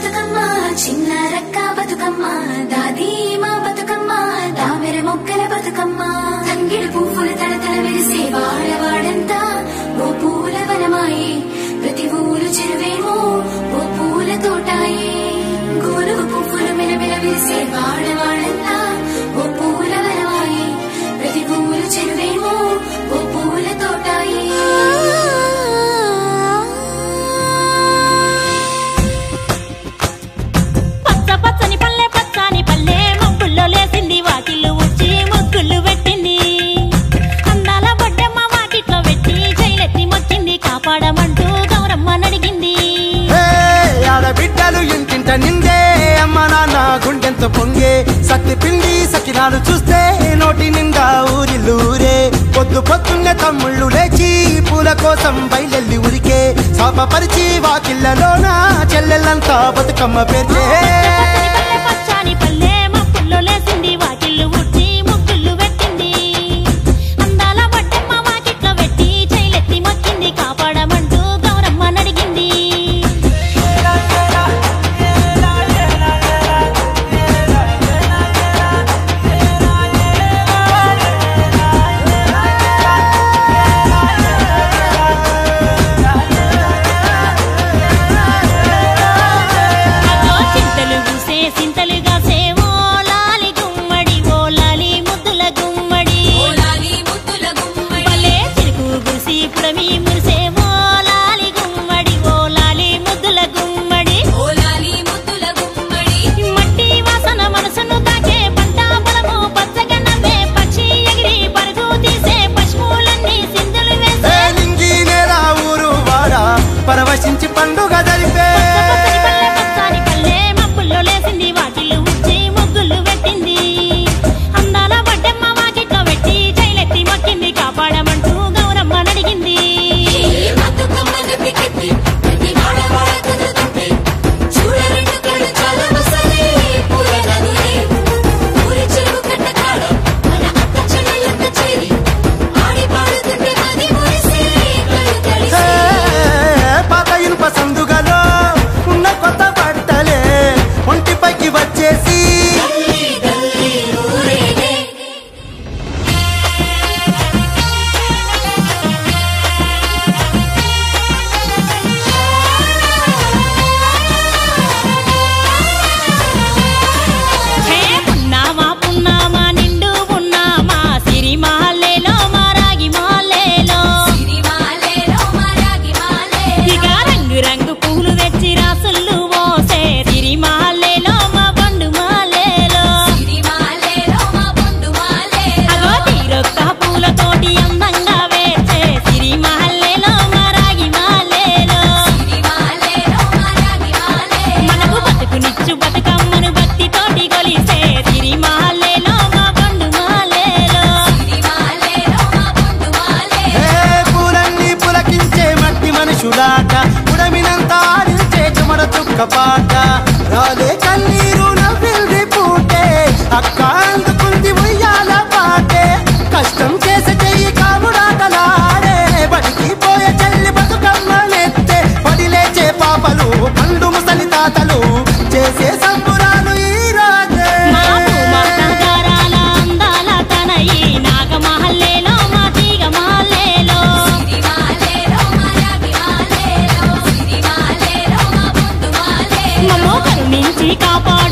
బతుకమ్మ చిన్న రక్క బతుకమ్మ దాది మా బతుకమ్మ దామెర మొక్కల బతుకమ్మ తంగిడు పువ్వులు తడతల మెరిసే వాడవాడంతా ఓ పూల వనమాయే ప్రతి ఊరు చెరువేమో ఓ పూల తోటాయే గోలుగు పువ్వులు మెలమెల మెరిసే వాడవాడంతా ఓ పూల వనమాయే ప్రతి ఊరు చెరువేమో ఓ పూల తోటాయే పచ్చ పచ్చని పల్లె పచ్చని పల్లె మబ్బుల్లో లేసింది వాకిళ్ళు ఉచ్చి ముగ్గులు పెట్టింది అందాల బొడ్డమ్మ వాకిట్లో పెట్టి జైలెత్తి మొక్కింది కాపాడమంటూ గౌరమ్మ నడిగింది ఏ, ఆడబిడ్డలు ఇంటింట నిందే అమ్మ నాన్న గుండెంత పొంగే సత్తి పిండి సకినాలు చూస్తే నోటి నిండా ఊరిల్లూరే పొద్దు పొద్దున్నే తమ్ముళ్ళు లేచి పూల కోసం బయలెల్లి ఉరికే శాపపరిచి వాకిళ్ళలోన చెల్లెళ్ళంతా బతుకమ్మ పేర్చే పచ్చని పల్లె పచ్చని పల్లె మబ్బుల్లో లేసింది వాకిళ్ళు ఉచ్చి ముగ్గులు పెట్టింది అందాల బొడ్డమ్మ వాకిట్లో పెట్టి జైలెత్తి మొక్కింది కాపాడమంటూ గౌరమ్మ నడిగింది అదో చింతలు పూసే సింతలుగా సేవో లాలి గుమ్మడి ఓ లాలి ముద్దుల గుమ్మడి భలే చిరుకు గురిసి పుడమి మురిసే ఓ లాలి గుమ్మడి ఓ లాలి ముద్దుల గుమ్మడి మట్టి వాసన మనసును తాకే పంట పొలము పచ్చగా నవ్వే పక్షి ఎగిరి పరుగు తీసే పశువులన్నీ సింధులు ఏ వేసే నింగి నేల ఊరు వాడ పరవశించి పండుగ జరిపే పచ్చని పల్లె పచ్చని పల్లె మబ్బుల్లో లేసింది వాకిళ్ళు ఉచ్చి ముగ్గులు పెట్టింది అందాల బడ్డమ్మ వాకిట్లో పెట్టి జైలెత్తి మొక్కింది కాపాడమంటూ గౌరమ్మ నడిగింది ఏ, పాత ఇనుప సందుగలో ఉన్న కొత్త బట్టలే ఒంటిపైకి వచ్చేసి హే పున్నామా పున్నామా నిండు పున్నామా సిరి మాలేలో మా రాగి మాలేలో ఇక రంగు రంగు పూలు తెచ్చి రాసులు మోసే సిరి మాలేలో మా పండు మాలేలో అగో తీరొక్క పూలతోటి అందంగా వేచే సిరి మాలేలో మా రాగి మాలేలో మనకు బతుకునిచ్చు బతుకమ్మను భక్తితోటి కొలిసే సిరి మాలేలో మా పండు మాలేలో ఏ పూలన్నీ పులకించే మట్టి మనుషులాట ఉడమినంత ఆడించే చెమడ చుక్క పాట రాలే కన్నీరు నవ్వింది పూటే అక్క అందుకుంది ఉయ్యాల పాటే కష్టం చేసే చెయ్యి కాముడాటలాడే బడికి పోయే చెల్లి బతుకమ్మ నెత్తే పడి లేచే పాపలు పండు ముసలి తాతలు చేసే సంబురాలు ఈ రోజే మా భూమాత గారాల అందాల తనయి నాగమహల్లేలో మా తీగ మహల్లేలో మమ్మో కరుణించి కాపాడు